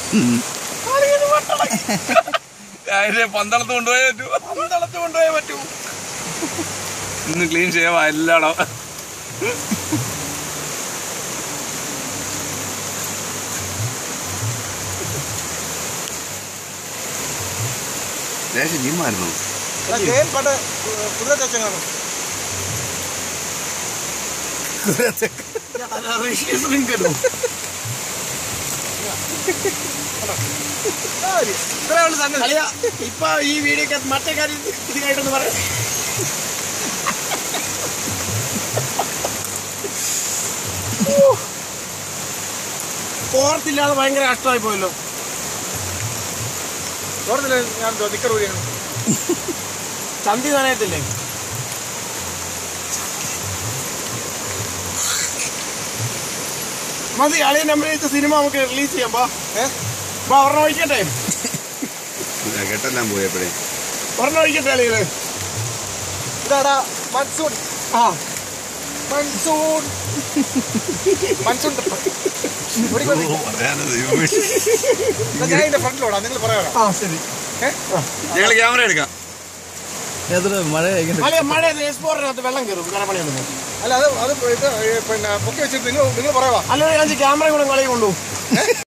അതിന്റെ പന്തളത്ത് കൊണ്ടുപോയേ പറ്റൂ പന്തളത്ത് കൊണ്ടുപോയേ പറ്റൂ ഇന്ന് ക്ലീൻ ചെയ്യാം എല്ലാടോ ദേശം ജിമ്മായിരുന്നു ജയൻ പണ്ട് കുതിര ചച്ചൻ കാണും ഇത്രയുള്ള സംഗതി ഇപ്പൊ ഈ വീഡിയോക്ക് മറ്റേ കാര്യം ഇത് കേട്ടെന്ന് പറയാം ഓർത്തില്ലാതെ ഭയങ്കര കഷ്ടമായി പോയല്ലോ ഓർത്തില്ല ഞാൻ നിക്കർ ഊരിയാണ് ചന്തി നനയത്തില്ലേ മതി അളിയ നമ്പർ ചെയ്ത സിനിമ നമുക്ക് റിലീസ് ചെയ്യാം ബാ ഏഹ് ബാ ഒരെണ്ണം ഒഴിക്കട്ടെ കെട്ടെല്ലാം പോയപ്പോഴേ ഒരെണ്ണം ഒഴിക്കട്ടെ അളിയത് ഇതാടാ മൺസൂൺ ആ മൺസൂൺ മൺസൂൺ ഓടിക്കോ, ഓടിക്കോ. എന്നാ ഞാൻ ഇതിന്റെ ഫ്രണ്ടിലോടാ നിങ്ങൾ പറയാറോ ആ ശരി ഞങ്ങൾ ക്യാമറ എടുക്കാം മഴ അളിയ മഴ എക്സ്പോറിനകത്ത് വെള്ളം കയറും കരപ്പണിയൊന്നും അല്ല അത് അത് ഇത് പിന്നെ പൊക്കി വെച്ചിട്ട് നിങ്ങൾ നിങ്ങൾ പറയാവാ അല്ല ഞാൻ ക്യാമറ കൂടെ കളി കൊണ്ടു